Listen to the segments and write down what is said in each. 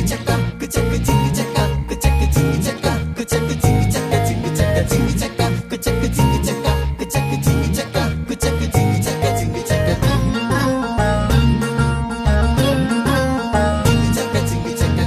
చెక్క కుచక్క చింగి చెక్క కుచక్క చింగి చెక్క కుచక్క చింగి చెక్క చింగి చెక్క చింగి చెక్క కుచక్క చింగి చెక్క కుచక్క చింగి చెక్క కుచక్క చింగి చెక్క చింగి చెక్క చింగి చెక్క చింగి చెక్క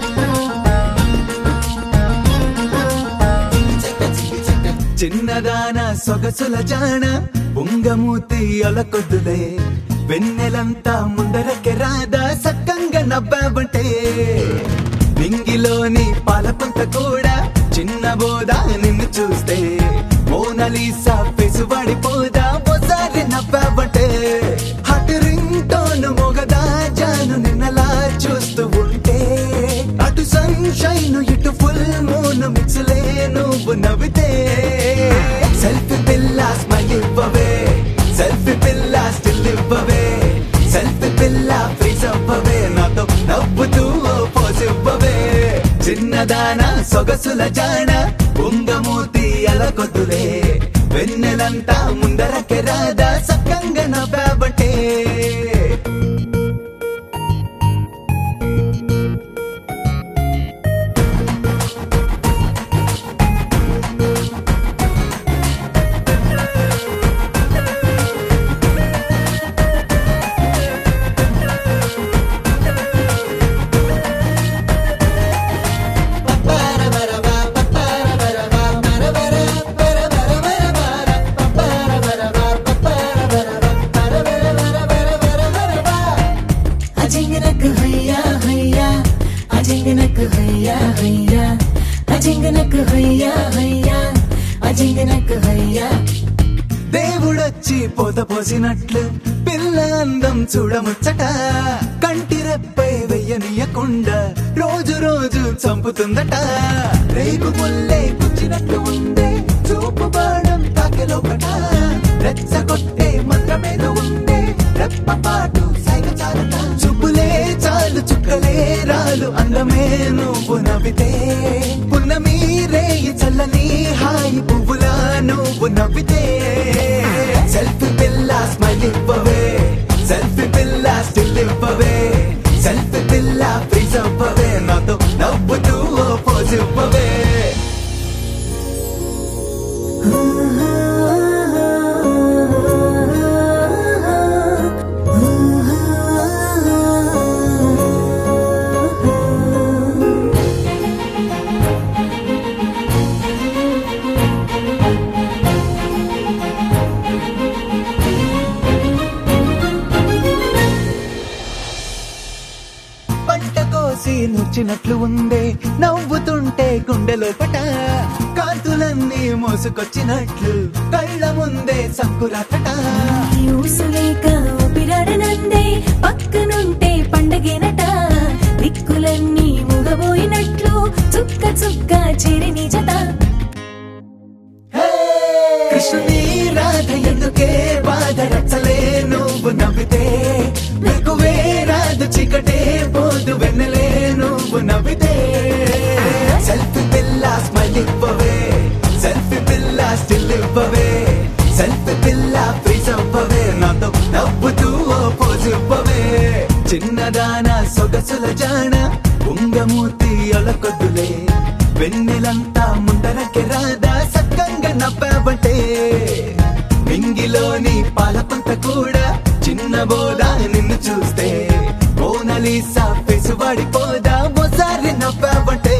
చిన్నదాన సొగసుల జాన బొంగమూతి అలకొద్దులే వెన్నెలంతా ముందరకే రాదా సక్కంగా నవ్వావంటే నింగిలోని పాలపుంత కూడా చిన్న బోదా నిన్ను చూస్తే మోనలీసా ఫేసు పడిపోదా ఒకసారి నవ్వావంటే హట్ రింగ్ టోన్ మొగదా జాను నిన్నలా చూస్తూ ఉంటే అటు సన్షైన్ ఇటు ఫుల్ మూన్ మిక్స్లే నువ్వు నవ్వితే సెల్ఫీ పిల్ల స్మైల్ ఇవ్వవే సెల్ఫీ పిల్ల స్టిల్ ఇవ్వవే సెల్ఫీ పిల్ల ఫ్రీజ్ అవ్వవే నాతో నవ్వుతూ పోజ్ ఇవ్వవే చిన్నదాన సొగసుల జాన ఉంగమూతి అలకొద్దులే వెన్నెలంతా ముందరకే రాదా సక్కంగా నవ్వాబట్టే అజింగనకు హయ్యా హయ్యా అజింగనకు హయ్యా హయ్యా అజింగనకు హయ్యా హయ్యా అజింగనకు హయ్యా దేవుడొచ్చి పోత పోసినట్లు పిల్ల అందం చూడముచ్చట కంటి రెప్పై వెయ్యనీయకుండా రోజు రోజు చంపుతుందట రేగు ముల్లే గుచ్చినట్లు ఉందే చూపు బాణం తాకెలోకట రెచ్చగొట్టే మంత్రమేదో ఉందే రెప్పపాటు సైగ చాలట చూపులే చాలు చుక్కలే రాలు అందమే నువ్వు నవ్వితే పున్నమి రేయి చల్లని హాయి పువ్వులా నువ్వు నవ్వితే సెల్ఫీ పిల్ల స్మైల్ ఇవ్వవే సెల్ఫీ పిల్ల స్టిల్ ఇవ్వవే సెల్ఫీ పిల్ల ఫ్రీజ్ అవ్వవే నాతో నవ్వుతూ పోజ్ ఇవ్వవే పంట కోసి నూర్చినట్లు ఉందే నవ్వుతుంటే గుండెలో పట కాంతులన్నీ మోసుకొచ్చినట్లు కళ్ళ ముందే సంకురాకట యూసులేక ఊపిరాడనందే పక్కనుంటే పండగేనట దిక్కులన్నీ ముగబోయినట్లు చుక్క చుక్క చేరి నీ జత కృష్ణుని రాధ ఎందుకే బాధ రచ్చలే నువ్వు నవ్వితే వెకువే రాదు చీకటే పోదు వెన్నెలే నువ్వు నవ్వితే సెల్ఫీ పిల్ల స్మైల్ ఇవ్వవే సెల్ఫీ పిల్ల స్టిల్ ఇవ్వవే సెల్ఫీ పిల్ల ఫ్రీజ్ అవ్వవే నాతో నవ్వుతూ పోజ్ ఇవ్వవే చిన్నదాన సొగసుల జాన ఉంగమూతి అలకొద్దులే వెన్నెలంతా ముందరకి రాదా సక్కంగా నవ్వావంటే మింగిలోని పాలపంత కూడా చిన్న బోదా నిన్ను చూస్తే మోనలీసా ఫేసు పడిపోదా ఒకసారి నవ్వావంటే